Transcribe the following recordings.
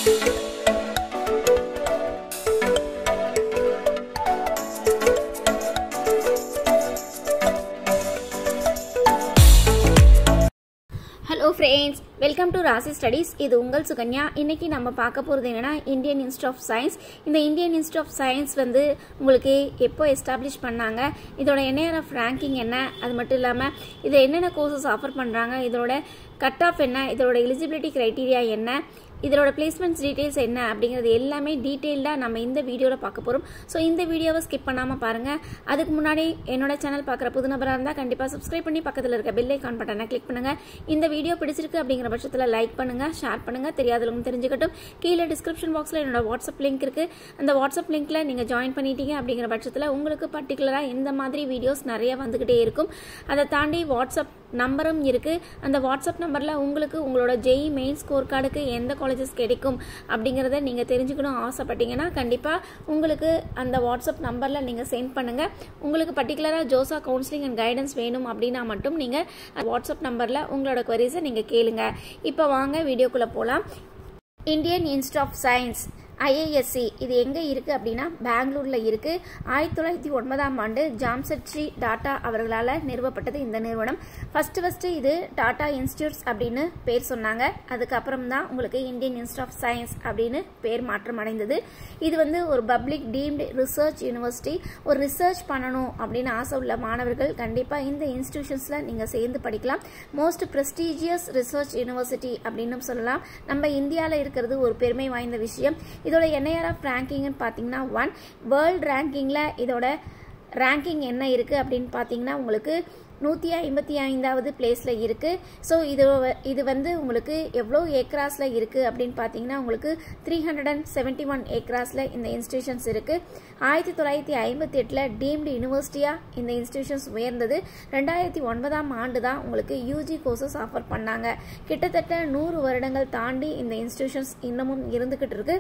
hello friends welcome to Rasi studies இது உங்கள் சுகன்யா இன்னைக்கு நம்ம பார்க்க போகிறது என்னன்னா இந்தியன் இன்ஸ்டியூட் ஆஃப் சயின்ஸ் இந்த இந்தியன் இன்ஸ்டியூட் ஆஃப் சயின்ஸ் வந்து உங்களுக்கு எப்போ எஸ்டாப்ளிஷ் பண்ணாங்க இதோட என்ஏஆர்எஃப் ரேங்கிங் என்ன அது மட்டும் இல்லாமல் இதில் என்னென்ன கோர்சஸ் ஆஃபர் பண்ணுறாங்க இதோட கட் ஆஃப் என்ன இதோட எலிஜிபிலிட்டி க்ரைட்டீரியா என்ன இதோட பிளேஸ்மெண்ட்ஸ் டீட்டெயில்ஸ் என்ன அப்படிங்கிறது எல்லாமே டீட்டெயில்டாக நம்ம இந்த வீடியோவில் பார்க்க போகிறோம் ஸோ இந்த வீடியோவை ஸ்கிப் பண்ணாமல் பாருங்கள் அதுக்கு முன்னாடி என்னோட சேனல் பார்க்குற புது நபராக இருந்தால் கண்டிப்பாக சப்ஸ்கிரைப் பண்ணி பக்கத்தில் இருக்க பெல் ஐக்கான் பட்டனை கிளிக் பண்ணுங்கள் இந்த வீடியோ பிடிச்சிருக்கு அப்படிங்கிற பட்சத்தில் லைக் பண்ணுங்கள் ஷேர் பண்ணுங்கள் தெரியாதவங்க தெரிஞ்சுக்கட்டும் கீழே டிஸ்கிரிப்ஷன் பாக்ஸில் என்னோட வாட்ஸ்அப் லிங்க் இருக்குது அந்த வாட்ஸ்அப் லிங்க்கில் நீங்கள் ஜாயின் பண்ணிட்டீங்க அப்படிங்கிற பட்சத்தில் உங்களுக்கு பர்டிகுலராக இந்த மாதிரி வீடியோஸ் நிறைய வந்துக்கிட்டே இருக்கும் அதை தாண்டி வாட்ஸ்அப் நம்பரும் இருக்குது அந்த வாட்ஸ்அப் நம்பரில் உங்களுக்கு உங்களோட ஜெய் மெயின் ஸ்கோர் கார்டுக்கு எந்த காலேஜஸ் கிடைக்கும் அப்படிங்கிறத நீங்கள் தெரிஞ்சுக்கணும் ஆசைப்பட்டீங்கன்னா கண்டிப்பாக உங்களுக்கு அந்த வாட்ஸ்அப் நம்பரில் நீங்கள் சென்ட் பண்ணுங்கள் உங்களுக்கு பர்டிகுலராக ஜோசா கவுன்சிலிங் அண்ட் கைடன்ஸ் வேணும் அப்படின்னா மட்டும் நீங்கள் வாட்ஸ்அப் நம்பரில் உங்களோட குவரிஸை நீங்கள் கேளுங்க இப்போ வாங்க வீடியோக்குள்ளே போகலாம் Indian institute of science IISc இது எங்கே இருக்குது அப்படின்னா பெங்களூரில் இருக்குது ஆயிரத்தி தொள்ளாயிரத்தி ஒன்பதாம் ஆண்டு ஜாம்செட்ரி டாட்டா அவர்களால் நிறுவப்பட்டது இந்த நிறுவனம் ஃபஸ்ட்டு ஃபஸ்ட்டு இது டாட்டா இன்ஸ்டியூட்ஸ் அப்படின்னு பேர் சொன்னாங்க அதுக்கப்புறம் தான் உங்களுக்கு இந்தியன் இன்ஸ்டியூட் ஆஃப் சயின்ஸ் அப்படின்னு பேர் மாற்றம் அடைந்தது இது வந்து ஒரு பப்ளிக் டீம்டு ரிசர்ச் யூனிவர்சிட்டி ஒரு ரிசர்ச் பண்ணணும் அப்படின்னு ஆசை உள்ள மாணவர்கள் கண்டிப்பாக இந்த இன்ஸ்டிடியூஷன்ஸில் நீங்கள் சேர்ந்து படிக்கலாம் மோஸ்ட் ப்ரெஸ்டீஜியஸ் ரிசர்ச் யூனிவர்சிட்டி அப்படின்னு சொல்லலாம் நம்ம இந்தியாவில் இருக்கிறது ஒரு பெருமை வாய்ந்த விஷயம் இதோட என்ஐஆர்எஃப் ரேங்கிங்னு பார்த்தீங்கன்னா ஒன் வேர்ல்ட் ரேங்கிங்கில் இதோட ரேங்கிங் என்ன இருக்குது அப்படின்னு பார்த்தீங்கன்னா உங்களுக்கு நூற்றி ஐம்பத்தி ஐந்தாவது பிளேஸில் இருக்குது ஸோ இது இது வந்து உங்களுக்கு எவ்வளோ ஏக்ராஸில் இருக்குது அப்படின்னு பார்த்தீங்கன்னா உங்களுக்கு three hundred and seventy one ஏக்ராஸில் இந்த இன்ஸ்டியூஷன்ஸ் இருக்குது ஆயிரத்தி தொள்ளாயிரத்தி ஐம்பத்தி எட்டில் டீம்டு யூனிவர்சிட்டியாக இந்த இன்ஸ்டியூஷன்ஸ் உயர்ந்தது ரெண்டாயிரத்தி ஒன்பதாம் ஆண்டு தான் உங்களுக்கு யூஜி கோர்சஸ் ஆஃபர் பண்ணாங்க கிட்டத்தட்ட நூறு வருடங்கள் தாண்டி இந்த இன்ஸ்டியூஷன்ஸ் இன்னமும் இருந்துக்கிட்டு இருக்கு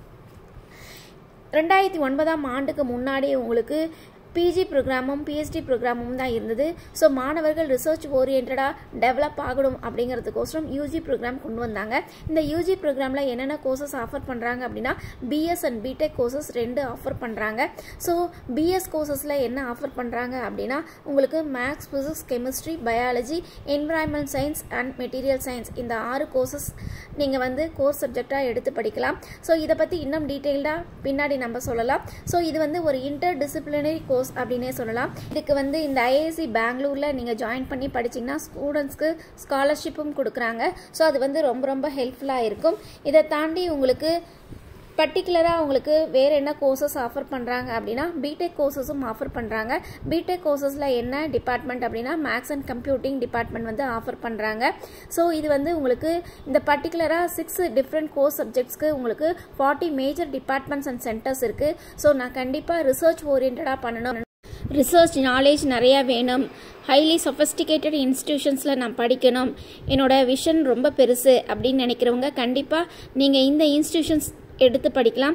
ரெண்டாயிரத்தி ஒன்பதாம் ஆண்டுக்கு முன்னாடி உங்களுக்கு பிஜி ப்ரோக்ராமும் பிஹெச்டி ப்ரோக்ராமும் தான் இருந்தது ஸோ மாணவர்கள் ரிசர்ச் ஓரியன்டாக டெவலப் ஆகணும் அப்படிங்கிறதுக்கோசரம் யூஜி ப்ரோக்ராம் கொண்டு வந்தாங்க இந்த யூஜி ப்ரோக்ராமில் என்னென்ன கோர்சஸ் ஆஃபர் பண்ணுறாங்க அப்படின்னா பிஎஸ் அண்ட் பிடெக் கோர்சஸ் ரெண்டு ஆஃபர் பண்ணுறாங்க ஸோ பிஎஸ் கோர்சஸில் என்ன ஆஃபர் பண்ணுறாங்க அப்படின்னா உங்களுக்கு maths physics chemistry biology environment science and material science இந்த ஆறு கோர்சஸ் நீங்கள் வந்து கோர்ஸ் சப்ஜெக்டாக எடுத்து படிக்கலாம் ஸோ இதை பற்றி இன்னும் டீட்டெயில்டாக பின்னாடி நம்ம சொல்லலாம் ஸோ இது வந்து ஒரு இன்டர் டிசிப்ளினரி கோர்ஸ் அப்படின்னே சொல்லலாம் இதுக்கு வந்து இந்த ஐஏசி பெங்களூரில் நீங்கள் ஜாயின் பண்ணி படிச்சிங்கன்னா ஸ்டூடெண்ட்ஸ்க்கு ஸ்காலர்ஷிப்பும் கொடுக்குறாங்க ஸோ அது வந்து ரொம்ப ரொம்ப ஹெல்ப்ஃபுல்லாக இருக்கும் இதை தாண்டி உங்களுக்கு பர்டிகுலராக உங்களுக்கு வேறு என்ன கோர்சஸ் ஆஃபர் பண்ணுறாங்க அப்படின்னா பிடெக் கோர்சஸும் ஆஃபர் பண்ணுறாங்க பிடெக் கோர்சஸில் என்ன டிபார்ட்மெண்ட் அப்படின்னா மேக்ஸ் அண்ட் கம்ப்யூட்டிங் டிபார்ட்மெண்ட் வந்து ஆஃபர் பண்ணுறாங்க ஸோ இது வந்து உங்களுக்கு இந்த பர்டிகுலராக சிக்ஸ் டிஃப்ரெண்ட் கோர்ஸ் சப்ஜெக்ட்ஸ்க்கு உங்களுக்கு forty major departments and centres இருக்குது ஸோ நான் கண்டிப்பாக ரிசர்ச் ஓரியன்டாக பண்ணணும் ரிசர்ச் நாலேஜ் நிறையா வேணும் ஹைலி சொஃபஸ்டிகேட்டட் இன்ஸ்டிடியூஷன்ஸில் நான் படிக்கணும் என்னோட விஷன் ரொம்ப பெருசு அப்படின்னு நினைக்கிறவங்க கண்டிப்பாக நீங்கள் இந்த இன்ஸ்டிடியூஷன்ஸ் எடுத்து படிக்கலாம்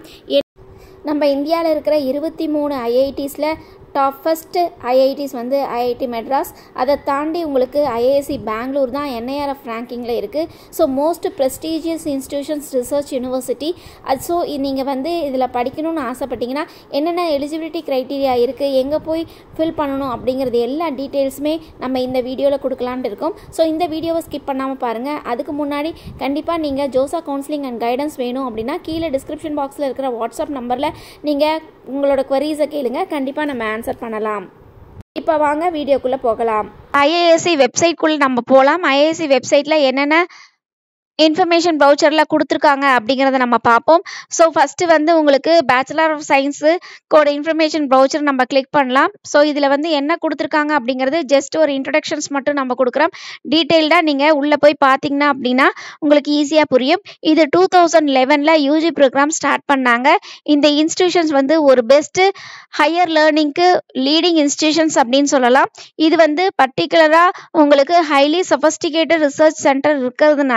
நம்ம இந்தியாவில் இருக்கிற இருபத்தி மூணு ஐஐடிஸில் டாப் ஃபஸ்ட்டு ஐஐடிஸ் வந்து ஐஐடி மெட்ராஸ் அதை தாண்டி உங்களுக்கு ஐஏஎஸ்சி பெங்களூர் தான் என்ஐஆர்எஃப் ரேங்கிங்கில் இருக்குது so most prestigious institutions research university அது ஸோ நீங்கள் வந்து இதில் படிக்கணும்னு ஆசைப்பட்டீங்கன்னா என்னென்ன எலிஜிபிலிட்டி க்ரைட்டீரியா இருக்குது எங்கே போய் ஃபில் பண்ணணும் அப்படிங்கிறது எல்லா டீட்டெயில்ஸுமே நம்ம இந்த வீடியோவில் கொடுக்கலான்ட்டு இருக்கோம் ஸோ இந்த வீடியோவை ஸ்கிப் பண்ணாமல் பாருங்கள் அதுக்கு முன்னாடி கண்டிப்பாக நீங்கள் ஜோசா கவுன்சிலிங் அண்ட் கைடன்ஸ் வேணும் அப்படின்னா கீழே டிஸ்கிரிப்ஷன் பாக்ஸில் இருக்கிற வாட்ஸ்அப் நம்பரில் நீங்கள் உங்களோட குவரீஸை கேளுங்க கண்டிப்பாக நம்ம ஆன்சர் பண்ணலாம் இப்போ வாங்க வீடியோக்குள்ளே போகலாம் ஐஏஎஸ்சி வெப்சைட்குள்ளே நம்ம போகலாம் ஐஏஎஸ்சி வெப்சைட்டில் என்னென்ன இன்ஃபர்மேஷன் பவுச்சரில் கொடுத்துருக்காங்க அப்படிங்கிறத நம்ம பார்ப்போம் ஸோ ஃபஸ்ட்டு வந்து உங்களுக்கு பேச்சுலர் ஆஃப் சயின்ஸு கோட இன்ஃபர்மேஷன் ப்ரௌச்சர் நம்ம கிளிக் பண்ணலாம் ஸோ இதில் வந்து என்ன கொடுத்துருக்காங்க அப்படிங்கிறது ஜஸ்ட் ஒரு இன்ட்ரடக்ஷன்ஸ் மட்டும் நம்ம கொடுக்குறோம் டீட்டெயில்டாக நீங்கள் உள்ளே போய் பார்த்தீங்கன்னா அப்படின்னா உங்களுக்கு ஈஸியாக புரியும் இது டூ தௌசண்ட் லெவனில் யூஜி ப்ரோக்ராம் ஸ்டார்ட் பண்ணாங்க இந்த இன்ஸ்டிடியூஷன்ஸ் வந்து ஒரு பெஸ்ட்டு ஹையர் லேர்னிங்க்கு லீடிங் இன்ஸ்டிடியூஷன்ஸ் அப்படின்னு சொல்லலாம் இது வந்து பர்டிகுலராக உங்களுக்கு ஹைலி சொஃபஸ்டிகேட்டட் ரிசர்ச் சென்டர் இருக்கிறதுனால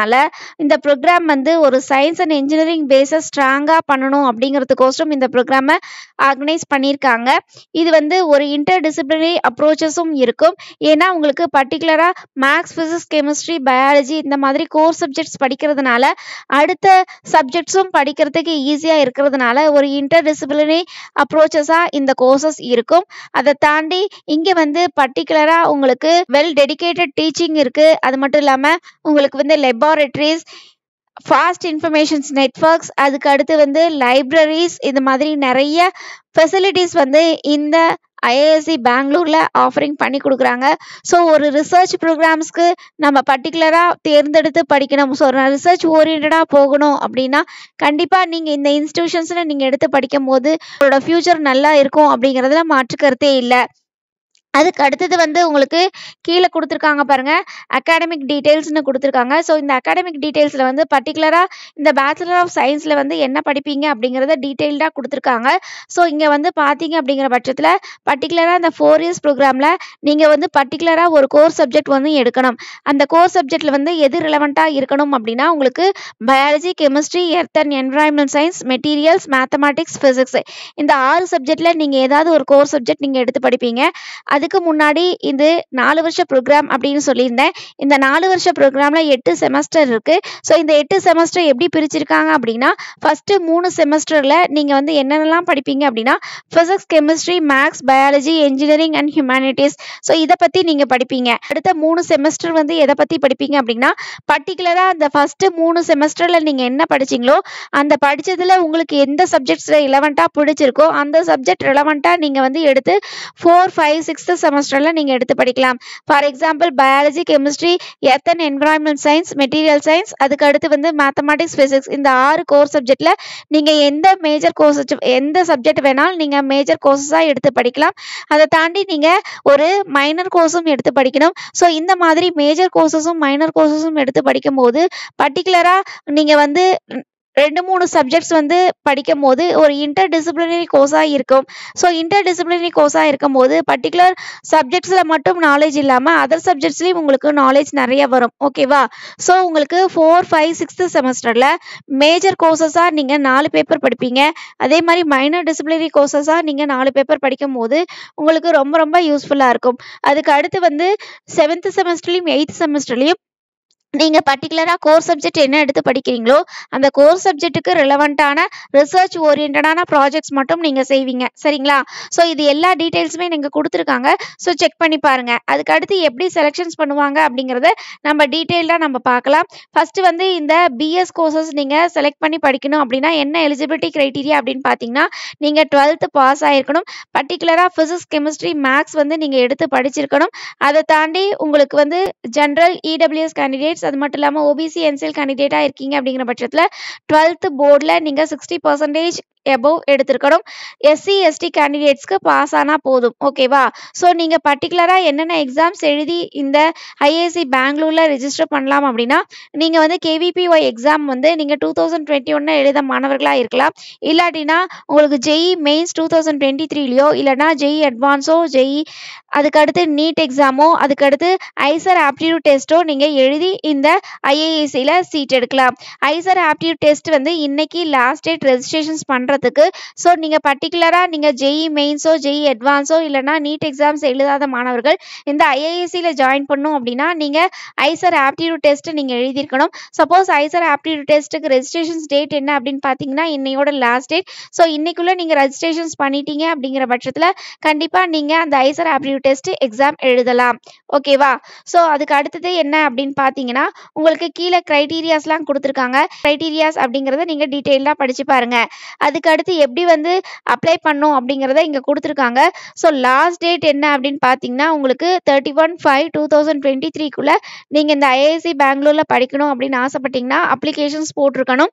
இந்த ப்ரோக்ராம் வந்து ஒரு சயின்ஸ் அண்ட் இன்ஜினியரிங் பேஸை ஸ்ட்ராங்காக பண்ணணும் அப்படிங்கிறதுக்கோசரம் இந்த ப்ரோக்ராமை ஆர்கனைஸ் பண்ணியிருக்காங்க இது வந்து ஒரு இன்டர் டிசிப்ளினரி அப்ரோச்சஸும் இருக்கும் ஏன்னா உங்களுக்கு பர்டிகுலராக மேக்ஸ் ஃபிசிக்ஸ் கெமிஸ்ட்ரி பயாலஜி இந்த மாதிரி கோர் சப்ஜெக்ட்ஸ் படிக்கிறதுனால அடுத்த சப்ஜெக்ட்ஸும் படிக்கிறதுக்கு ஈஸியாக இருக்கிறதுனால ஒரு இன்டர் டிசிப்ளினரி அப்ரோச்சஸாக இந்த கோர்சஸ் இருக்கும் அதை தாண்டி இங்கே வந்து பர்டிகுலராக உங்களுக்கு வெல் டெடிகேட்டட் டீச்சிங் இருக்குது அது மட்டும் இல்லாமல் உங்களுக்கு வந்து லெபார்டரிஸ் ஃபாஸ்ட் இன்ஃபர்மேஷன்ஸ் நெட்ஒர்க்ஸ் அதுக்கு அடுத்து வந்து லைப்ரரிஸ் இது மாதிரி நிறைய ஃபெசிலிட்டிஸ் வந்து இந்த ஐஏஎஸ்சி பெங்களூரில் ஆஃபரிங் பண்ணி கொடுக்குறாங்க ஸோ ஒரு ரிசர்ச் ப்ரோக்ராம்ஸ்க்கு நம்ம பர்டிகுலராக தேர்ந்தெடுத்து படிக்கணும் ஸோ ரிசர்ச் ஓரியன்டாக போகணும் அப்படின்னா கண்டிப்பாக நீங்கள் இந்த இன்ஸ்டியூஷன்ஸில் நீங்கள் எடுத்து படிக்கும் போது உங்களோட ஃப்யூச்சர் நல்லா இருக்கும் அப்படிங்கிறதுல மாற்று கருத்தே இல்லை அதுக்கு அடுத்தது வந்து உங்களுக்கு கீழே கொடுத்துருக்காங்க பாருங்க அகாடமிக் டீட்டெயில்ஸ்னு கொடுத்துருக்காங்க ஸோ இந்த அகாடமிக் டீட்டெயில்ஸில் வந்து பர்டிகுலராக இந்த பேச்சுலர் ஆஃப் சயின்ஸில் வந்து என்ன படிப்பீங்க அப்படிங்கிறத டீட்டெயில்டாக கொடுத்துருக்காங்க ஸோ இங்கே வந்து பார்த்தீங்க அப்படிங்கிற பட்சத்தில் பர்டிகுலராக இந்த ஃபோர் இயர்ஸ் ப்ரோக்ராமில் நீங்கள் வந்து பர்டிகுலராக ஒரு கோர் சப்ஜெக்ட் வந்து எடுக்கணும் அந்த கோர் சப்ஜெக்டில் வந்து எது ரிலவெண்ட்டாக இருக்கணும் அப்படின்னா உங்களுக்கு biology chemistry earth and environment science materials mathematics physics இந்த ஆறு சப்ஜெக்டில் நீங்கள் ஏதாவது ஒரு கோர் சப்ஜெக்ட் நீங்கள் எடுத்து படிப்பீங்க அதுக்கு முன்னாடி இது நாலு வருஷ ப்ரோக்ராம் அப்படின்னு சொல்லியிருந்தேன் இந்த நாலு வருஷ ப்ரோக்ராமில் எட்டு செமஸ்டர் இருக்குது ஸோ இந்த எட்டு செமஸ்டர் எப்படி பிரிச்சிருக்காங்க அப்படின்னா ஃபஸ்ட்டு மூணு செமஸ்டரில் நீங்கள் வந்து என்னென்னலாம் படிப்பீங்க அப்படின்னா physics chemistry maths biology engineering and humanities so இதை பற்றி நீங்கள் படிப்பீங்க அடுத்த மூணு செமஸ்டர் வந்து எதை பற்றி படிப்பீங்க அப்படின்னா பர்டிகுலராக அந்த ஃபஸ்ட்டு மூணு செமஸ்டரில் நீங்கள் என்ன படிச்சீங்களோ அந்த படித்ததில் உங்களுக்கு எந்த சப்ஜெக்ட்ஸில் ரிலவெண்ட்டாக பிடிச்சிருக்கோ அந்த சப்ஜெக்ட் ரிலவெண்ட்டாக நீங்கள் வந்து எடுத்து ஃபோர் ஃபைவ் சிக்ஸ்த்து செமஸ்டரில் நீங்கள் எடுத்து படிக்கலாம் for example biology chemistry earth and environment science material science அதுக்கு அடுத்து வந்து மேத்தமெட்டிக்ஸ் ஃபிசிக்ஸ் இந்த ஆறு கோர்ஸ் சப்ஜெக்டில் நீங்கள் எந்த மேஜர் கோர்ஸ் எந்த சப்ஜெக்ட் வேணாலும் நீங்கள் மேஜர் கோர்ஸஸாக எடுத்து படிக்கலாம் அதை தாண்டி நீங்கள் ஒரு மைனர் கோர்ஸும் எடுத்து படிக்கணும் ஸோ இந்த மாதிரி மேஜர் கோர்சஸும் மைனர் கோர்சஸும் எடுத்து படிக்கும்போது பர்டிகுலராக நீங்கள் வந்து ரெண்டு மூணு சப்ஜெக்ட்ஸ் வந்து படிக்கும் போது ஒரு இன்டர் டிசிப்ளினரி கோர்ஸாக இருக்கும் ஸோ இன்டர் டிசிப்ளினரி கோர்ஸாக இருக்கும் போது பர்டிகுலர் சப்ஜெக்ட்ஸில் மட்டும் நாலேஜ் இல்லாமல் அதர் சப்ஜெக்ட்ஸ்லேயும் உங்களுக்கு நாலேஜ் நிறைய வரும் ஓகேவா ஸோ உங்களுக்கு ஃபோர் ஃபைவ் சிக்ஸ்த்து செமஸ்டரில் மேஜர் கோர்சஸாக நீங்கள் நாலு பேப்பர் படிப்பீங்க அதே மாதிரி மைனர் டிசிப்ளினரி கோர்சஸாக நீங்கள் நாலு பேப்பர் படிக்கும் போது உங்களுக்கு ரொம்ப ரொம்ப யூஸ்ஃபுல்லாக இருக்கும் அதுக்கு அடுத்து வந்து செவன்த் செமஸ்டர்லையும் எயித் செமஸ்டர்லையும் நீங்கள் பர்டிகுலராக கோர் சப்ஜெக்ட் என்ன எடுத்து படிக்கிறீங்களோ அந்த கோர் சப்ஜெக்ட்டுக்கு ரிலவெண்ட்டான ரிசர்ச் ஓரியன்டான ப்ராஜெக்ட்ஸ் மட்டும் நீங்கள் செய்வீங்க சரிங்களா ஸோ இது எல்லா டீட்டெயில்ஸுமே நீங்கள் கொடுத்துருக்காங்க ஸோ செக் பண்ணி பாருங்கள் அதுக்கு அடுத்து எப்படி செலெக்ஷன்ஸ் பண்ணுவாங்க அப்படிங்கிறத நம்ம டீட்டெயில்டாக நம்ம பார்க்கலாம் ஃபஸ்ட்டு வந்து இந்த பிஎஸ் கோர்சஸ் நீங்கள் செலக்ட் பண்ணி படிக்கணும் அப்படின்னா என்ன எலிஜிபிலிட்டி க்ரைட்டீரியா அப்படின்னு பார்த்தீங்கன்னா நீங்கள் டுவெல்த்து பாஸ் ஆகிருக்கணும் பர்டிகுலராக ஃபிசிக்ஸ் கெமிஸ்ட்ரி மேக்ஸ் வந்து நீங்கள் எடுத்து படிச்சிருக்கணும் அதை தாண்டி உங்களுக்கு வந்து ஜென்ரல் இடபிள்யூஎஸ் கேண்டிடேட்ஸ் அது மட்டும் இல்லாமல் ஓபிசி என்சிஎல் கேண்டிடேட்டாக இருக்கீங்க அப்படிங்கிற பட்சத்தில் டுவெல்த்து போர்டில் நீங்கள் சிக்ஸ்டி பர்சன்டேஜ் எபோவ் எடுத்திருக்கணும் எஸ்சி எஸ்டி கேண்டிடேட்ஸ்க்கு பாஸ் ஆனால் போதும் ஓகேவா ஸோ நீங்கள் பர்டிகுலராக என்னென்ன எக்ஸாம்ஸ் எழுதி இந்த ஐஏசி பெங்களூரில் ரெஜிஸ்டர் பண்ணலாம் அப்படின்னா நீங்கள் வந்து கேவிபிஒய் எக்ஸாம் வந்து நீங்கள் டூ தௌசண்ட் டுவெண்ட்டி ஒன்று எழுத மாணவர்களாக இருக்கலாம் இல்லாட்டினா உங்களுக்கு JEE mains two thousand twenty த்ரீலையோ இல்லைனா ஜெஇ அட்வான்ஸோ ஜெஇ அதுக்கடுத்து நீட் எக்ஸாமோ அதுக்கடுத்து ஐசர் ஆப்டிடியூட் டெஸ்ட்டோ நீங்கள் எழுதி இந்த ஐஏஎஸ்சியில் சீட் எடுக்கலாம் ஐசர் ஆப்டிடியூட் டெஸ்ட் வந்து இன்னைக்கு லாஸ்ட் டேட் ரெஜிஸ்ட்ரேஷன்ஸ் பண்ணுறதுக்கு ஸோ நீங்கள் பர்டிகுலராக நீங்கள் ஜெஇ மெயின்ஸோ ஜெஇ அட்வான்ஸோ இல்லைனா நீட் எக்ஸாம்ஸ் எழுதாத மாணவர்கள் இந்த ஐஏஎஸ்சியில் ஜாயின் பண்ணும் அப்படின்னா நீங்கள் ஐசர் ஆப்டிடியூட் டெஸ்ட் நீங்கள் எழுதியிருக்கணும் சப்போஸ் ஐசர் ஆப்டிடியூட் டெஸ்ட்டுக்கு ரெஜிஸ்ட்ரேஷன்ஸ் டேட் என்ன அப்படின்னு பார்த்தீங்கன்னா இன்னையோட லாஸ்ட் டேட் ஸோ இன்னைக்குள்ளே நீங்கள் ரெஜிஸ்ட்ரேஷன்ஸ் பண்ணிட்டீங்க அப்படிங்கிற பட்சத்தில் கண்டிப்பாக நீங்கள் அந்த ஐசர் ஆப்டிடியூட் டெஸ்ட் எக்ஸாம் எழுதலாம் ஓகேவா ஸோ அதுக்கு அடுத்தது என்ன அப்படின்னு பார்த்தீங்கன்னா உங்களுக்கு கீழே க்ரைட்டீரியாஸ்லாம் கொடுத்துருக்காங்க க்ரைட்டீரியாஸ் அப்படிங்கிறத நீங்கள் டீட்டெயிலாக படித்து பாருங்க அதுக்கு அடுத்து எப்படி வந்து அப்ளை பண்ணும் அப்படிங்கிறத இங்கே கொடுத்துருக்காங்க ஸோ லாஸ்ட் டேட் என்ன அப்படின்னு பார்த்தீங்கன்னா உங்களுக்கு thirty one five two thousand twenty த்ரீக்குள்ளே நீங்கள் இந்த ஐஐசி பெங்களூரில் படிக்கணும் அப்படின்னு ஆசைப்பட்டீங்கன்னா அப்ளிகேஷன்ஸ் போட்டிருக்கணும்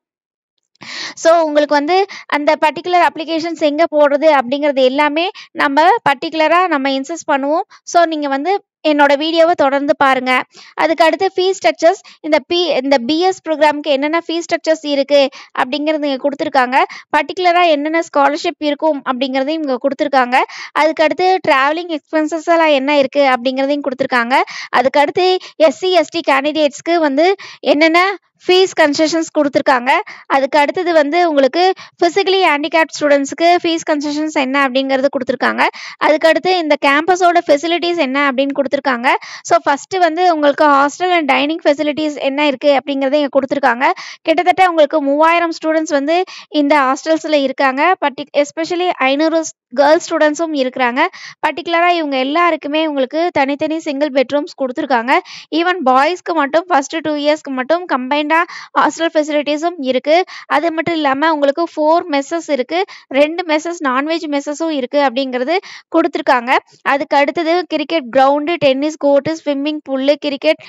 ஸோ உங்களுக்கு வந்து அந்த பர்டிகுலர் அப்ளிகேஷன்ஸ் எங்கே போடுறது அப்படிங்கிறது எல்லாமே நம்ம பர்டிகுலராக நம்ம இன்சஸ் பண்ணுவோம் ஸோ நீங்கள் வந்து என்னோட வீடியோவை தொடர்ந்து பாருங்க அதுக்கு அடுத்து ஃபீஸ் ஸ்ட்ரக்சர்ஸ் இந்த பி இந்த பிஎஸ் ப்ரோக்ராம்க்கு என்னென்ன ஃபீஸ் ஸ்ட்ரக்சர்ஸ் இருக்கு அப்படிங்கிறது இங்கே கொடுத்துருக்காங்க பர்டிகுலராக என்னென்ன ஸ்காலர்ஷிப் இருக்கும் அப்படிங்கிறதையும் இங்கே கொடுத்துருக்காங்க அதுக்கு அடுத்து ட்ராவலிங் எக்ஸ்பென்சஸ் எல்லாம் என்ன இருக்கு அப்படிங்கிறதையும் கொடுத்துருக்காங்க அதுக்கு அடுத்து எஸ்சி எஸ்டி கேண்டிடேட்ஸ்க்கு வந்து என்னென்ன ஃபீஸ் கன்செஷன்ஸ் கொடுத்துருக்காங்க அதுக்கு அடுத்தது வந்து உங்களுக்கு ஃபிசிக்கலி ஹேண்டிகேப்ட் ஸ்டூடெண்ட்ஸ்க்கு ஃபீஸ் கன்செஷன்ஸ் என்ன அப்படிங்கிறது கொடுத்துருக்காங்க அதுக்கு அடுத்து இந்த கேம்பஸோட ஃபெசிலிட்டிஸ் என்ன அப்படின்னு கொடுத்துருக்காங்க ஸோ ஃபஸ்ட்டு வந்து உங்களுக்கு ஹாஸ்டல் அண்ட் டைனிங் ஃபெசிலிட்டிஸ் என்ன இருக்குது அப்படிங்கிறத இங்கே கொடுத்துருக்காங்க கிட்டத்தட்ட உங்களுக்கு மூவாயிரம் ஸ்டூடெண்ட்ஸ் வந்து இந்த ஹாஸ்டல்ஸில் இருக்காங்க பர்டி எஸ்பெஷலி ஐநூறு கேர்ள்ஸ் ஸ்டூடெண்ட்ஸும் இருக்கிறாங்க பர்டிகுலராக இவங்க எல்லாருக்குமே உங்களுக்கு தனித்தனி சிங்கிள் பெட்ரூம்ஸ் கொடுத்துருக்காங்க ஈவன் பாய்ஸ்க்கு மட்டும் ஃபஸ்ட்டு டூ இயர்ஸ்க்கு மட்டும் கம்பைண்டாக ஹாஸ்டல் ஃபெசிலிட்டிஸும் இருக்குது அது மட்டும் இல்லாமல் உங்களுக்கு ஃபோர் மெஸ்ஸஸ் இருக்குது ரெண்டு மெஸ்ஸஸ் நான்வெஜ் மெஸ்ஸஸும் இருக்குது அப்படிங்கிறது கொடுத்துருக்காங்க அதுக்கு அடுத்தது cricket ground tennis court swimming pool cricket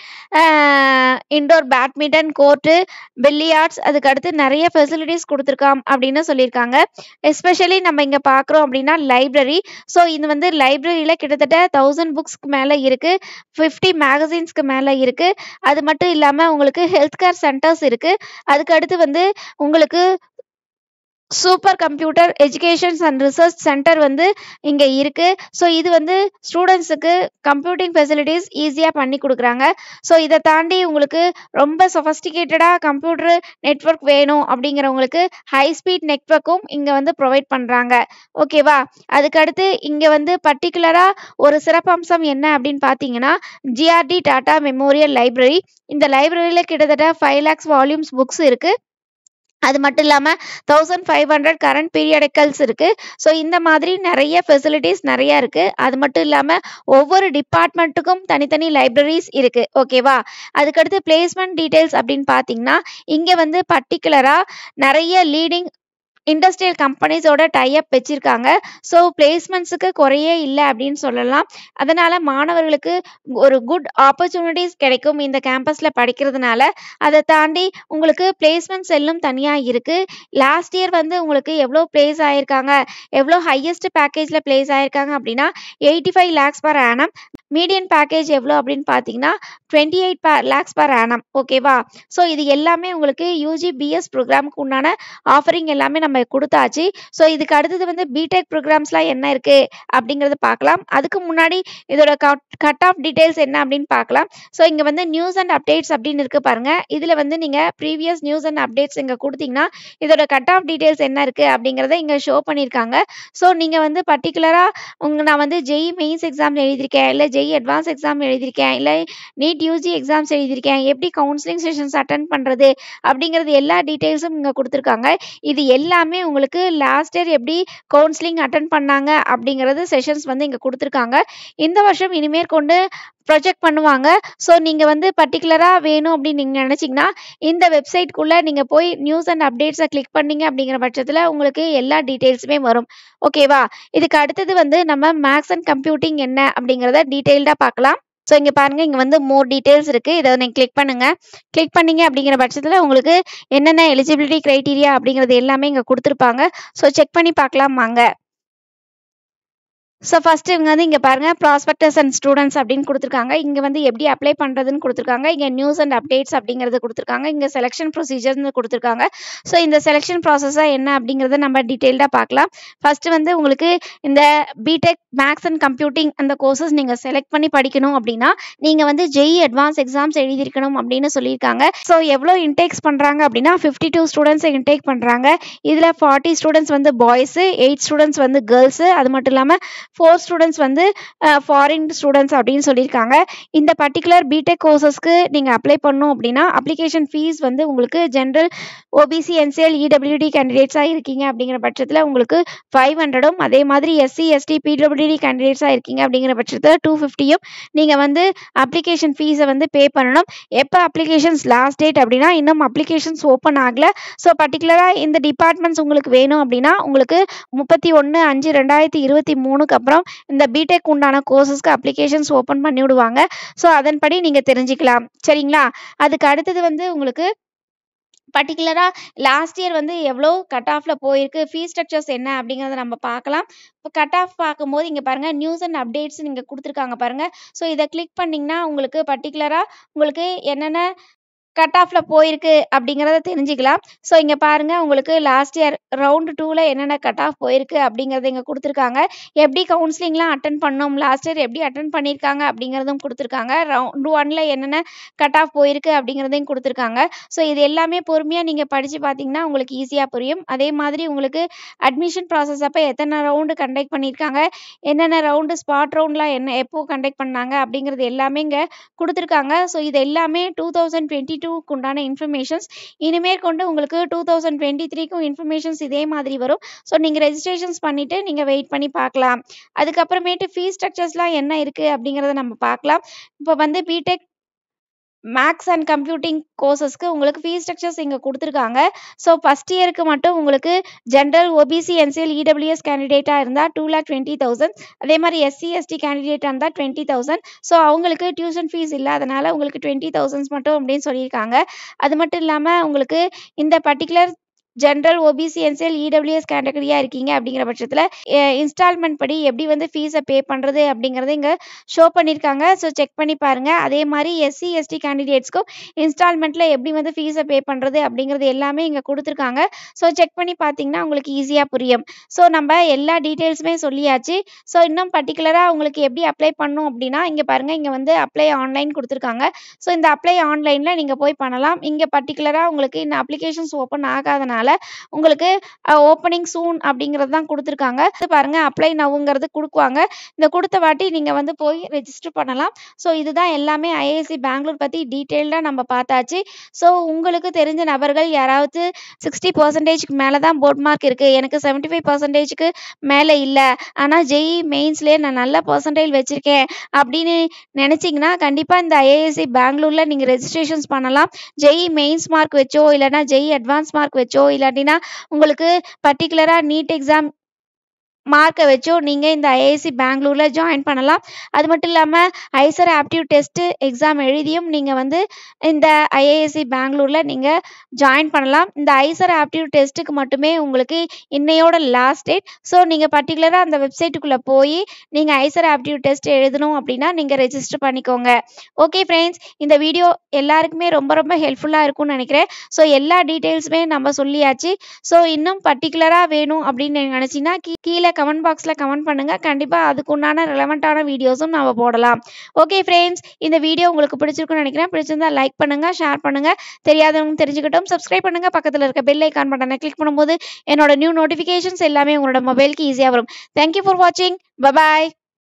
indoor badminton court billiards அதுக்கு அடுத்து நிறைய ஃபெசிலிட்டிஸ் கொடுத்துருக்காம் அப்படின்னு சொல்லியிருக்காங்க எஸ்பெஷலி நம்ம இங்கே பார்க்குறோம் அப்படின்னா லைப்ரரி ஸோ இது வந்து லைப்ரரியில் கிட்டத்தட்ட தௌசண்ட் புக்ஸ்க்கு மேலே இருக்குது ஃபிஃப்டி மேகசின்ஸ்க்கு மேலே இருக்குது அது மட்டும் இல்லாமல் உங்களுக்கு ஹெல்த் கேர் சென்டர்ஸ் இருக்குது அதுக்கு அடுத்து வந்து உங்களுக்கு super computer educations and research centre வந்து இங்கே இருக்குது ஸோ இது வந்து ஸ்டூடெண்ட்ஸுக்கு கம்ப்யூட்டிங் ஃபெசிலிட்டிஸ் ஈஸியாக பண்ணி கொடுக்குறாங்க ஸோ இதை தாண்டி உங்களுக்கு ரொம்ப சொஃபஸ்டிகேட்டடாக கம்ப்யூட்டர் நெட்ஒர்க் வேணும் அப்படிங்கிறவங்களுக்கு ஹை ஸ்பீட் நெட்ஒர்க்கும் இங்கே வந்து ப்ரொவைட் பண்ணுறாங்க ஓகேவா அதுக்கடுத்து இங்கே வந்து பர்டிகுலராக ஒரு சிறப்பம்சம் என்ன அப்படின்னு பார்த்தீங்கன்னா ஜிஆர்டி டாடா மெமோரியல் லைப்ரரி இந்த லைப்ரரியில் கிட்டத்தட்ட ஃபைவ் லேக்ஸ் வால்யூம்ஸ் புக்ஸ் இருக்குது அது மட்டும் இல்லாமல் thousand five hundred current periodicals இருக்குது ஸோ இந்த மாதிரி நிறைய ஃபெசிலிட்டிஸ் நிறையா இருக்குது அது மட்டும் இல்லாமல் ஒவ்வொரு டிபார்ட்மெண்ட்டுக்கும் தனித்தனி லைப்ரரிஸ் இருக்குது ஓகேவா அதுக்கடுத்து பிளேஸ்மெண்ட் டீட்டெயில்ஸ் அப்படின்னு பார்த்தீங்கன்னா இங்கே வந்து பர்டிகுலராக நிறைய லீடிங் இண்டஸ்ட்ரியல் கம்பெனிஸோட டைப் வச்சுருக்காங்க ஸோ பிளேஸ்மெண்ட்ஸுக்கு குறையே இல்லை அப்படின்னு சொல்லலாம் அதனால் மாணவர்களுக்கு ஒரு குட் ஆப்பர்ச்சுனிட்டிஸ் கிடைக்கும் இந்த கேம்பஸில் படிக்கிறதுனால அதை தாண்டி உங்களுக்கு பிளேஸ்மெண்ட் செல்லும் தனியாக இருக்குது லாஸ்ட் இயர் வந்து உங்களுக்கு எவ்வளோ பிளேஸ் ஆகிருக்காங்க எவ்வளோ ஹையஸ்ட் பேக்கேஜில் பிளேஸ் ஆகிருக்காங்க அப்படின்னா eighty five lakhs per annum median package எவ்வளோ அப்படின்னு பார்த்தீங்கன்னா twenty eight lakhs per annum ஓகேவா ஸோ இது எல்லாமே உங்களுக்கு யூஜி பிஎஸ் ப்ரோக்ராமுக்கு உண்டான ஆஃபரிங் எல்லாமே நம்ம கொடுத்தாச்சு ஸோ இதுக்கு அடுத்தது வந்து பிடெக் ப்ரோக்ராம்ஸ்லாம் என்ன இருக்குது அப்படிங்கிறத பார்க்கலாம் அதுக்கு முன்னாடி இதோட கட் ஆஃப் டீட்டெயில்ஸ் என்ன அப்படின்னு பார்க்கலாம் ஸோ இங்கே வந்து நியூஸ் அண்ட் அப்டேட்ஸ் அப்படின்னு இருக்குது பாருங்கள் இதில் வந்து நீங்கள் ப்ரீவியஸ் நியூஸ் அண்ட் அப்டேட்ஸ் இங்கே கொடுத்தீங்கன்னா இதோட கட் ஆஃப் டீட்டெயில்ஸ் என்ன இருக்குது அப்படிங்கிறத இங்கே ஷோ பண்ணியிருக்காங்க ஸோ நீங்கள் வந்து பர்டிகுலராக உங்கள் நான் வந்து ஜெய் மெயின்ஸ் எக்ஸாம் எழுதியிருக்கேன் இல்லை ஜெய் அட்வான்ஸ் எக்ஸாம் எழுதியிருக்கேன் இல்லை நீட் யூஜி எக்ஸாம்ஸ் எழுதியிருக்கேன் எப்படி கவுன்சிலிங் செஷன்ஸ் அட்டன் பண்ணுறது அப்படிங்கிறது எல்லா டீட்டெயில்ஸும் இங்கே கொடுத்துருக்காங்க இது எல்லாமே உங்களுக்கு லாஸ்ட் இயர் எப்படி கவுன்சிலிங் அட்டன் பண்ணாங்க அப்படிங்கிறது செஷன்ஸ் வந்து இங்கே கொடுத்துருக்காங்க இந்த வருஷம் இனிமேல் கொண்டு ப்ரொஜெக்ட் பண்ணுவாங்க ஸோ நீங்கள் வந்து பர்டிகுலராக வேணும் அப்படின்னு நீங்கள் நினச்சிங்கன்னா இந்த வெப்சைட்குள்ளே நீங்கள் போய் நியூஸ் அண்ட் அப்டேட்ஸை கிளிக் பண்ணீங்க அப்படிங்கிற பட்சத்தில் உங்களுக்கு எல்லா டீட்டெயில்ஸுமே வரும் ஓகேவா இதுக்கு அடுத்தது வந்து நம்ம மேக்ஸ் அண்ட் கம்ப்யூட்டிங் என்ன அப்படிங்கிறத டீட்டெயில்டாக பார்க்கலாம் ஸோ இங்கே பாருங்கள் இங்கே வந்து மோர் டீட்டெயில்ஸ் இருக்குது இதை நீங்கள் கிளிக் பண்ணுங்கள் கிளிக் பண்ணீங்க அப்படிங்கிற பட்சத்தில் உங்களுக்கு என்னென்ன எலிஜிபிலிட்டி க்ரைட்டீரியா அப்படிங்கிறது எல்லாமே இங்கே கொடுத்துருப்பாங்க ஸோ செக் பண்ணி பார்க்கலாம் வாங்க ஸோ ஃபஸ்ட்டு இவங்க வந்து இங்கே பாருங்கள் ப்ராஸ்பெக்டஸ் அண்ட் ஸ்டூடெண்ட்ஸ் அப்படின்னு கொடுத்துருக்காங்க இங்கே வந்து எப்படி அப்ளை பண்ணுறதுன்னு கொடுத்துருக்காங்க இங்கே நியூஸ் அண்ட் அப்டேட்ஸ் அப்படிங்கிறது கொடுத்துருக்காங்க இங்கே செலெக்ஷன் ப்ரொசீஜர்னு கொடுத்துருக்காங்க ஸோ இந்த செலெக்ஷன் ப்ராசஸாக என்ன அப்படிங்கிறத நம்ம டீட்டெயில்டாக பார்க்கலாம் ஃபஸ்ட்டு வந்து உங்களுக்கு இந்த பிடெக் மேக்ஸ் அண்ட் கம்ப்யூட்டிங் அந்த கோர்சஸ் நீங்கள் செலக்ட் பண்ணி படிக்கணும் அப்படின்னா நீங்கள் வந்து ஜெய் அட்வான்ஸ் எக்ஸாம்ஸ் எழுதியிருக்கணும் அப்படின்னு சொல்லியிருக்காங்க ஸோ எவ்வளோ இன்டேக்ஸ் பண்ணுறாங்க அப்படின்னா ஃபிஃப்டி டூ ஸ்டூடெண்ட்ஸை இன்டேக் பண்ணுறாங்க இதில் ஃபார்ட்டி ஸ்டூடெண்ட்ஸ் வந்து பாய்ஸு எயிட் ஸ்டூடெண்ட்ஸ் வந்து கேர்ள்ஸு அது மட்டும் இல்லாமல் ஃபோர் ஸ்டூடெண்ட்ஸ் வந்து ஃபாரின் ஸ்டூடெண்ட்ஸ் அப்படின்னு சொல்லியிருக்காங்க இந்த பர்டிகுலர் பிடெக் கோர்சஸ்க்கு நீங்கள் அப்ளை பண்ணணும் அப்படின்னா அப்ளிகேஷன் ஃபீஸ் வந்து உங்களுக்கு ஜென்ரல் ஓபிசி என்சிஎல் இடபிள்யூடி கேண்டிடேட்ஸாக இருக்கீங்க அப்படிங்கிற பட்சத்தில் உங்களுக்கு ஃபைவ் ஹண்ட்ரடும் அதே மாதிரி எஸ்சி எஸ்டி பிடபிள்யூடி கேண்டிடேட்ஸாக இருக்கீங்க அப்படிங்கிற பட்சத்தில் டூ ஃபிஃப்டியும் நீங்கள் வந்து அப்ளிகேஷன் ஃபீஸை வந்து பே பண்ணணும் எப்போ அப்ளிகேஷன்ஸ் லாஸ்ட் டேட் அப்படின்னா இன்னும் அப்ளிகேஷன்ஸ் ஓப்பன் ஆகலை ஸோ பர்டிகுலராக இந்த டிபார்ட்மெண்ட்ஸ் உங்களுக்கு வேணும் அப்படின்னா உங்களுக்கு முப்பத்தி ஒன்று அஞ்சு ரெண்டாயிரத்தி இருபத்தி மூணுக்கு அப்புறம் இந்த பிடெக் உண்டான கோர்சஸ்க்கு அப்ளிகேஷன்ஸ் ஓப்பன் பண்ணி விடுவாங்க ஸோ அதன்படி நீங்கள் தெரிஞ்சுக்கலாம் சரிங்களா அதுக்கு அடுத்தது வந்து உங்களுக்கு பர்டிகுலராக லாஸ்ட் இயர் வந்து எவ்வளோ கட் ஆஃபில் போயிருக்கு ஃபீஸ் ஸ்ட்ரக்சர்ஸ் என்ன அப்படிங்கிறத நம்ம பார்க்கலாம் இப்போ கட் ஆஃப் பார்க்கும்போது இங்கே பாருங்கள் நியூஸ் அண்ட் அப்டேட்ஸ் நீங்கள் கொடுத்துருக்காங்க பாருங்கள் ஸோ இதை கிளிக் பண்ணிங்கன்னா உங்களுக்கு பர்டிகுலராக உங்களுக்கு என்னென்ன கட் ஆஃப்ல போயிருக்கு அப்படிங்கிறத தெரிஞ்சுக்கலாம் ஸோ இங்கே பாருங்க உங்களுக்கு லாஸ்ட் இயர் ரவுண்டு டூவில் என்னென்ன கட் ஆஃப் போயிருக்கு அப்படிங்கிறத இங்கே கொடுத்துருக்காங்க எப்படி கவுன்சிலிங்லாம் அட்டன் பண்ணோம் லாஸ்ட் இயர் எப்படி அட்டன் பண்ணியிருக்காங்க அப்படிங்கிறதும் கொடுத்துருக்காங்க ரவுண்ட் ஒன்ல என்னென்ன கட் ஆஃப் போயிருக்கு அப்படிங்கிறதையும் கொடுத்துருக்காங்க ஸோ இது எல்லாமே பொறுமையாக நீங்கள் படித்து பார்த்தீங்கன்னா உங்களுக்கு ஈஸியாக புரியும் அதே மாதிரி உங்களுக்கு அட்மிஷன் ப்ராசஸ் அப்போ எத்தனை ரவுண்டு கண்டக்ட் பண்ணியிருக்காங்க என்னென்ன ரவுண்டு ஸ்பாட் ரவுண்ட்லாம் என்ன எப்போ கண்டக்ட் பண்ணாங்க அப்படிங்கிறது எல்லாமே இங்கே கொடுத்துருக்காங்க ஸோ இது எல்லாமே டூ தௌசண்ட் டுவெண்ட்டி டூக்கு உண்டான இன்ஃபர்மேஷன்ஸ் இனிமேல் கொண்டு உங்களுக்கு டூ தௌசண்ட் டுவெண்ட்டி த்ரீக்கும் இன்ஃபர்மேஷன்ஸ் இதே மாதிரி வரும் ஸோ நீங்கள் ரெஜிஸ்ட்ரேஷன்ஸ் பண்ணிவிட்டு நீங்கள் வெயிட் பண்ணி பார்க்கலாம் அதுக்கப்புறமேட்டு ஃபீஸ் ஸ்ட்ரக்சர்ஸ்லாம் என்ன இருக்குது அப்படிங்கிறத நம்ம பார்க்கலாம் இப்போ வந்து பிடெக் மேக்ஸ் அண்ட் கம்ப்யூட்டிங் கோர்சஸ்க்கு உங்களுக்கு ஃபீஸ் ஸ்ட்ரக்சர்ஸ் இங்கே கொடுத்துருக்காங்க ஸோ ஃபஸ்ட் இயருக்கு மட்டும் உங்களுக்கு ஜென்ரல் ஓபிசி என்சிஎல் இடபிள்யூஎஸ் கேண்டிடேட்டாக இருந்தால் டூ லேக் டுவெண்ட்டி தௌசண்ட் அதே மாதிரி எஸ்சி எஸ்டி கேண்டிடேட்டாக இருந்தால் டுவெண்ட்டி தௌசண்ட் ஸோ அவங்களுக்கு டியூஷன் ஃபீஸ் இல்லாதனால உங்களுக்கு டுவெண்ட்டி தௌசண்ட்ஸ் மட்டும் அப்படின்னு சொல்லியிருக்காங்க அது மட்டும் இல்லாமல் உங்களுக்கு இந்த particular general OBC NCL EWS கேட்டகரியாக இருக்கீங்க அப்படிங்கிற பட்சத்தில் இன்ஸ்டால்மெண்ட் படி எப்படி வந்து ஃபீஸை பே பண்ணுறது அப்படிங்கிறத இங்கே ஷோ பண்ணியிருக்காங்க ஸோ செக் பண்ணி பாருங்கள் அதே மாதிரி எஸ்சி எஸ்டி கேண்டிடேட்ஸ்க்கும் இன்ஸ்டால்மெண்ட்டில் எப்படி வந்து ஃபீஸை பே பண்ணுறது அப்படிங்கிறது எல்லாமே இங்கே கொடுத்துருக்காங்க ஸோ செக் பண்ணி பார்த்தீங்கன்னா உங்களுக்கு ஈஸியாக புரியும் ஸோ நம்ம எல்லா டீட்டெயில்ஸுமே சொல்லியாச்சு ஸோ இன்னும் பர்டிகுலராக உங்களுக்கு எப்படி அப்ளை பண்ணணும் அப்படின்னா இங்கே பாருங்கள் இங்கே வந்து அப்ளை ஆன்லைன் கொடுத்துருக்காங்க ஸோ இந்த அப்ளை ஆன்லைனில் நீங்கள் போய் பண்ணலாம் இங்கே பர்டிகுலராக உங்களுக்கு இந்த அப்ளிகேஷன்ஸ் ஓப்பன் ஆகாதனால உங்களுக்கு ஓப்பனிங் சூன் அப்படிங்கிறது தான் கொடுத்துருக்காங்க இது பாருங்க அப்ளை நவுங்கிறது கொடுக்குவாங்க இந்த கொடுத்த வாட்டி நீங்கள் வந்து போய் ரெஜிஸ்டர் பண்ணலாம் ஸோ இதுதான் எல்லாமே ஐஐசி பெங்களூர் பற்றி டீட்டெயில்டாக நம்ம பார்த்தாச்சு ஸோ உங்களுக்கு தெரிஞ்ச நபர்கள் யாராவது சிக்ஸ்டி பர்சன்டேஜ்க்கு மேலே தான் போர்ட் மார்க் இருக்குது எனக்கு செவன்ட்டி ஃபைவ் பர்சன்டேஜ்க்கு மேலே இல்லை ஆனால் ஜெய் மெயின்ஸ்லேயே நான் நல்ல பர்சன்டேஜ் வச்சுருக்கேன் அப்படின்னு நினச்சிங்கன்னா கண்டிப்பாக இந்த ஐஏஎஸ்சி பெங்களூரில் நீங்கள் ரெஜிஸ்ட்ரேஷன்ஸ் பண்ணலாம் ஜெய் மெயின்ஸ் மார்க் வச்சோ இல்லைனா ஜெய் அட்வான்ஸ் மார்க் வச்சோ இல்லாட்டினா உங்களுக்கு பர்டிகுலராக நீட் எக்ஸாம் மார்க்கை வச்சோ நீங்கள் இந்த ஐஐசி பெங்களூரில் ஜாயின் பண்ணலாம் அது மட்டும் இல்லாமல் ஐசர் ஆப்டியூட் டெஸ்ட்டு எக்ஸாம் எழுதியும் நீங்கள் வந்து இந்த ஐஏஎஸ்சி பெங்களூரில் நீங்கள் ஜாயின் பண்ணலாம் இந்த ஐசர் ஆப்டியூட் டெஸ்ட்டுக்கு மட்டுமே உங்களுக்கு இன்னையோட லாஸ்ட் டேட் ஸோ நீங்கள் பர்டிகுலராக அந்த வெப்சைட்டுக்குள்ளே போய் நீங்கள் ஐசர் ஆப்டியூட் டெஸ்ட் எழுதணும் அப்படின்னா நீங்கள் ரெஜிஸ்டர் பண்ணிக்கோங்க ஓகே ஃப்ரெண்ட்ஸ் இந்த வீடியோ எல்லாருக்குமே ரொம்ப ரொம்ப ஹெல்ப்ஃபுல்லாக இருக்கும்னு நினைக்கிறேன் ஸோ எல்லா டீட்டெயில்ஸுமே நம்ம சொல்லியாச்சு ஸோ இன்னும் பர்டிகுலராக வேணும் அப்படின்னு நீங்கள் நினச்சிங்கன்னா கீழே கமெண்ட் பாக்ஸில் கமெண்ட் பண்ணுங்கள் கண்டிப்பாக அதுக்குண்டான ரெலவெண்ட்டான வீடியோஸும் நம்ம போடலாம் ஓகே ஃப்ரெண்ட்ஸ் இந்த வீடியோ உங்களுக்கு பிடிச்சிருக்குன்னு நினைக்கிறேன் பிடிச்சிருந்தா லைக் பண்ணுங்கள் ஷேர் பண்ணுங்கள் தெரியாதவங்க தெரிஞ்சுக்கிட்டோம் சப்ஸ்கிரைப் பண்ணுங்கள் பக்கத்தில் இருக்க பெல் ஐக்கான் பட்டனை கிளிக் பண்ணும்போது என்னோட நியூ நோட்டிஃபிகேஷன்ஸ் எல்லாமே உங்களோட மொபைலுக்கு ஈஸியாக வரும் தேங்க்யூ ஃபார் வாட்சிங் பபாய்